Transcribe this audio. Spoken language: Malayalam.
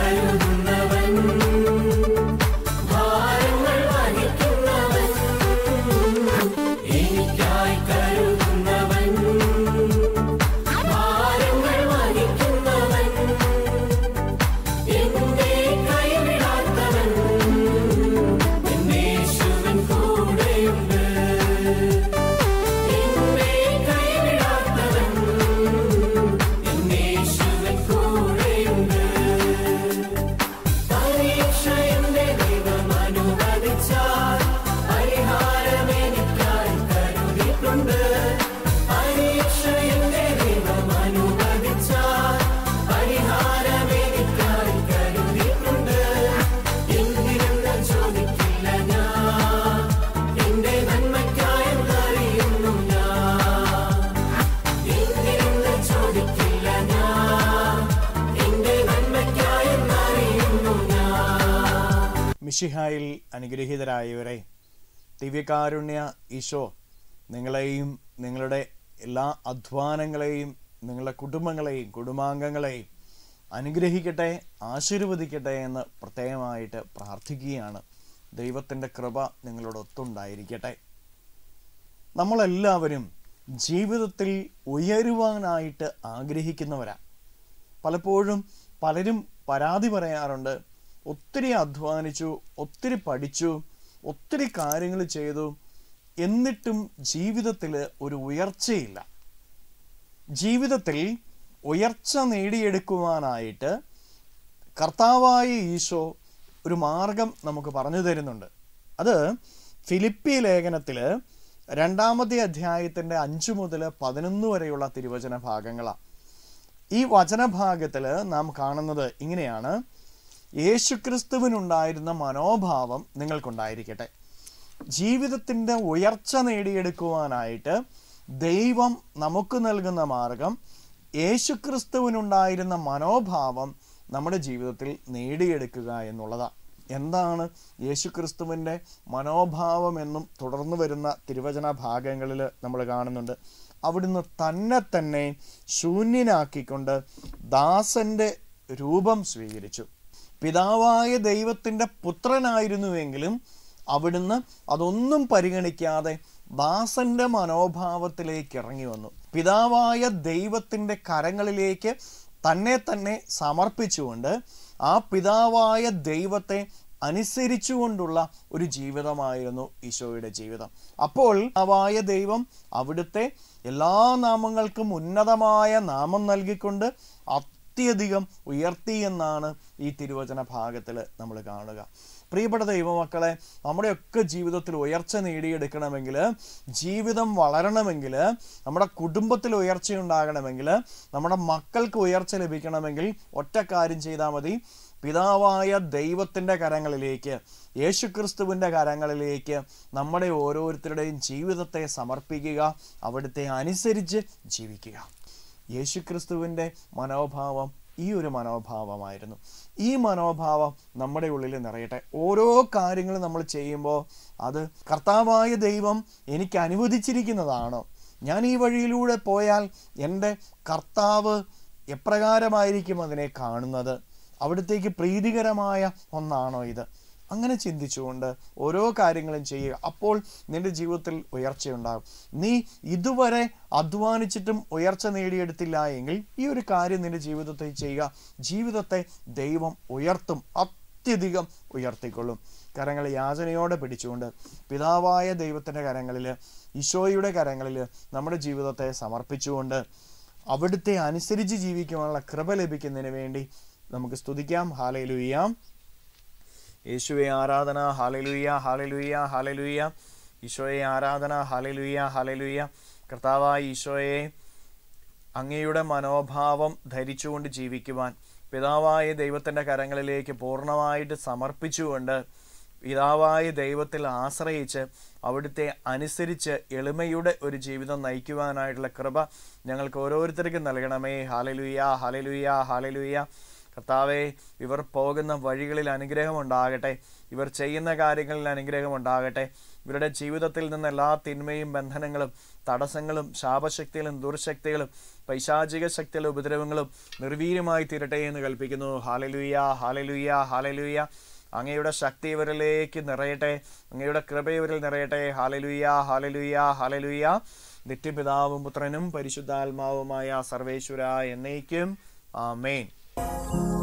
കരുതുന്നവൻ ഭാരങ്ങൾ വഹിക്കുന്നവൻ എനിക്കായി കരുതുന്നവൻ ഭാരങ്ങൾ വഹിക്കുന്നവൻ എന്നെ കൈവിടാത്തവൻ എന്നേശുവൻ കൂടെയുണ്ട് എന്നെ കൈവിടാത്തവൻ എന്നേശുവൻ കൂടെയുണ്ട് പരീക്ഷ എന്റെ ദൈവം അനുവദിച്ചാൽ പരിഹാരം എനിക്കായി കരുതിയിട്ടുണ്ട് പരീക്ഷ എന്റെ ദൈവം അനുവദിച്ചാൽ പരിഹാരം എനിക്കായി കരുതിയിട്ടുണ്ട് എന്തിനെന്ന് ചോദിക്കില്ല ഞാൻ എന്റെ നന്മയ്ക്കായെന്നറിയുന്നു ഞാൻ എന്തിനെന്ന് ചോദിക്കില്ല ഞാൻ എന്റെ നന്മയ്ക്കായെന്നറിയുന്നു ഞാൻ മിഷിഹായിൽ അനുഗ്രഹീതരായവരെ ദിവ്യകാരുണ്യ ഈശോ നിങ്ങളെയും നിങ്ങളുടെ എല്ലാ അധ്വാനങ്ങളെയും നിങ്ങളുടെ കുടുംബങ്ങളെയും കുടുംബാംഗങ്ങളെയും അനുഗ്രഹിക്കട്ടെ ആശീർവദിക്കട്ടെ എന്ന് പ്രത്യേകമായിട്ട് പ്രാർത്ഥിക്കുകയാണ് ദൈവത്തിൻ്റെ കൃപ നിങ്ങളോടൊത്തുണ്ടായിരിക്കട്ടെ നമ്മളെല്ലാവരും ജീവിതത്തിൽ ഉയരുവാനായിട്ട് ആഗ്രഹിക്കുന്നവരാ പലപ്പോഴും പലരും പരാതി പറയാറുണ്ട് ഒത്തിരി അധ്വാനിച്ചു ഒത്തിരി പഠിച്ചു ഒത്തിരി കാര്യങ്ങൾ ചെയ്തു എന്നിട്ടും ജീവിതത്തിൽ ഒരു ഉയർച്ചയില്ല ജീവിതത്തിൽ ഉയർച്ച നേടിയെടുക്കുവാനായിട്ട് കർത്താവായ ഈശോ ഒരു മാർഗം നമുക്ക് പറഞ്ഞു തരുന്നുണ്ട് അത് ഫിലിപ്പി ലേഖനത്തിൽ രണ്ടാമത്തെ അധ്യായത്തിൻ്റെ അഞ്ചു മുതൽ പതിനൊന്ന് വരെയുള്ള തിരുവചന ഭാഗങ്ങളാണ് ഈ വചനഭാഗത്തിൽ നാം കാണുന്നത് ഇങ്ങനെയാണ് യേശുക്രിസ്തുവിനുണ്ടായിരുന്ന മനോഭാവം നിങ്ങൾക്കുണ്ടായിരിക്കട്ടെ ജീവിതത്തിൻ്റെ ഉയർച്ച നേടിയെടുക്കുവാനായിട്ട് ദൈവം നമുക്ക് നൽകുന്ന മാർഗം യേശുക്രിസ്തുവിനുണ്ടായിരുന്ന മനോഭാവം നമ്മുടെ ജീവിതത്തിൽ നേടിയെടുക്കുക എന്നുള്ളതാണ് എന്താണ് യേശുക്രിസ്തുവിൻ്റെ മനോഭാവം എന്നും തുടർന്നു വരുന്ന തിരുവചന ഭാഗങ്ങളിൽ നമ്മൾ കാണുന്നുണ്ട് അവിടുന്ന് തന്നെ തന്നെ ശൂന്യനാക്കിക്കൊണ്ട് ദാസന്റെ രൂപം സ്വീകരിച്ചു പിതാവായ ദൈവത്തിൻ്റെ പുത്രനായിരുന്നുവെങ്കിലും അവിടുന്ന് അതൊന്നും പരിഗണിക്കാതെ ദാസന്റെ മനോഭാവത്തിലേക്ക് ഇറങ്ങി വന്നു പിതാവായ ദൈവത്തിൻ്റെ കരങ്ങളിലേക്ക് തന്നെ തന്നെ സമർപ്പിച്ചുകൊണ്ട് ആ പിതാവായ ദൈവത്തെ അനുസരിച്ചുകൊണ്ടുള്ള ഒരു ജീവിതമായിരുന്നു ഈശോയുടെ ജീവിതം അപ്പോൾ പിതാവായ ദൈവം അവിടുത്തെ എല്ലാ നാമങ്ങൾക്കും ഉന്നതമായ നാമം നൽകിക്കൊണ്ട് അത്യധികം ഉയർത്തി എന്നാണ് ഈ തിരുവചന ഭാഗത്തിൽ നമ്മൾ കാണുക പ്രിയപ്പെട്ട ദൈവമക്കളെ നമ്മുടെയൊക്കെ ജീവിതത്തിൽ ഉയർച്ച നേടിയെടുക്കണമെങ്കിൽ ജീവിതം വളരണമെങ്കിൽ നമ്മുടെ കുടുംബത്തിൽ ഉയർച്ച ഉണ്ടാകണമെങ്കിൽ നമ്മുടെ മക്കൾക്ക് ഉയർച്ച ലഭിക്കണമെങ്കിൽ ഒറ്റ കാര്യം ചെയ്താൽ മതി പിതാവായ ദൈവത്തിൻ്റെ കരങ്ങളിലേക്ക് യേശുക്രിസ്തുവിൻ്റെ കരങ്ങളിലേക്ക് നമ്മുടെ ഓരോരുത്തരുടെയും ജീവിതത്തെ സമർപ്പിക്കുക അവിടുത്തെ അനുസരിച്ച് ജീവിക്കുക യേശുക്രിസ്തുവിൻ്റെ മനോഭാവം ഈ ഒരു മനോഭാവമായിരുന്നു ഈ മനോഭാവം നമ്മുടെ ഉള്ളിൽ നിറയട്ടെ ഓരോ കാര്യങ്ങളും നമ്മൾ ചെയ്യുമ്പോൾ അത് കർത്താവായ ദൈവം എനിക്ക് അനുവദിച്ചിരിക്കുന്നതാണോ ഞാൻ ഈ വഴിയിലൂടെ പോയാൽ എൻ്റെ കർത്താവ് എപ്രകാരമായിരിക്കും അതിനെ കാണുന്നത് അവിടത്തേക്ക് പ്രീതികരമായ ഒന്നാണോ ഇത് അങ്ങനെ ചിന്തിച്ചുകൊണ്ട് ഓരോ കാര്യങ്ങളും ചെയ്യുക അപ്പോൾ നിന്റെ ജീവിതത്തിൽ ഉയർച്ചയുണ്ടാകും നീ ഇതുവരെ അധ്വാനിച്ചിട്ടും ഉയർച്ച നേടിയെടുത്തില്ല എങ്കിൽ ഈ ഒരു കാര്യം നിന്റെ ജീവിതത്തിൽ ചെയ്യുക ജീവിതത്തെ ദൈവം ഉയർത്തും അത്യധികം ഉയർത്തിക്കൊള്ളും കരങ്ങൾ യാചനയോടെ പിടിച്ചുകൊണ്ട് പിതാവായ ദൈവത്തിൻ്റെ കരങ്ങളിൽ ഈശോയുടെ കരങ്ങളിൽ നമ്മുടെ ജീവിതത്തെ സമർപ്പിച്ചുകൊണ്ട് അവിടുത്തെ അനുസരിച്ച് ജീവിക്കുവാനുള്ള കൃപ ലഭിക്കുന്നതിന് വേണ്ടി നമുക്ക് സ്തുതിക്കാം ഹാലയിലുയ്യാം യേശുവെ ആരാധന ഹാലലുയ്യ ഹാലലുയ്യ ഹാലലുയ്യ ഈശോയെ ആരാധന ഹാലലുയ്യ ഹാലലുയ്യ കർത്താവായ ഈശോയെ അങ്ങയുടെ മനോഭാവം ധരിച്ചുകൊണ്ട് ജീവിക്കുവാൻ പിതാവായ ദൈവത്തിൻ്റെ കരങ്ങളിലേക്ക് പൂർണ്ണമായിട്ട് സമർപ്പിച്ചുകൊണ്ട് പിതാവായ ദൈവത്തിൽ ആശ്രയിച്ച് അവിടുത്തെ അനുസരിച്ച് എളിമയുടെ ഒരു ജീവിതം നയിക്കുവാനായിട്ടുള്ള കൃപ ഞങ്ങൾക്ക് ഓരോരുത്തർക്കും നൽകണമേ ഹാലലുയ്യ ഹാലലുയ്യ ഹാലലുയ്യ കർത്താവെ ഇവർ പോകുന്ന വഴികളിൽ അനുഗ്രഹം ഉണ്ടാകട്ടെ ഇവർ ചെയ്യുന്ന കാര്യങ്ങളിൽ അനുഗ്രഹം ഉണ്ടാകട്ടെ ഇവരുടെ ജീവിതത്തിൽ നിന്ന് എല്ലാ തിന്മയും ബന്ധനങ്ങളും തടസ്സങ്ങളും ശാപശക്തികളും ദുർശക്തികളും പൈശാചിക ശക്തികളും ഉപദ്രവങ്ങളും നിർവീര്യമായി തീരട്ടെ എന്ന് കൽപ്പിക്കുന്നു ഹാലലുയ്യ ഹാലലുയ്യ ഹാലലുയ്യ അങ്ങയുടെ ശക്തി ഇവരിലേക്ക് നിറയട്ടെ അങ്ങയുടെ കൃപ ഇവരിൽ നിറയട്ടെ ഹാലലുയ്യ ഹാലലുയ്യ ഹാലലുയ്യ നിത്യപിതാവും പുത്രനും പരിശുദ്ധാത്മാവുമായ സർവേശ്വര എന്നേക്കും ആമേൻ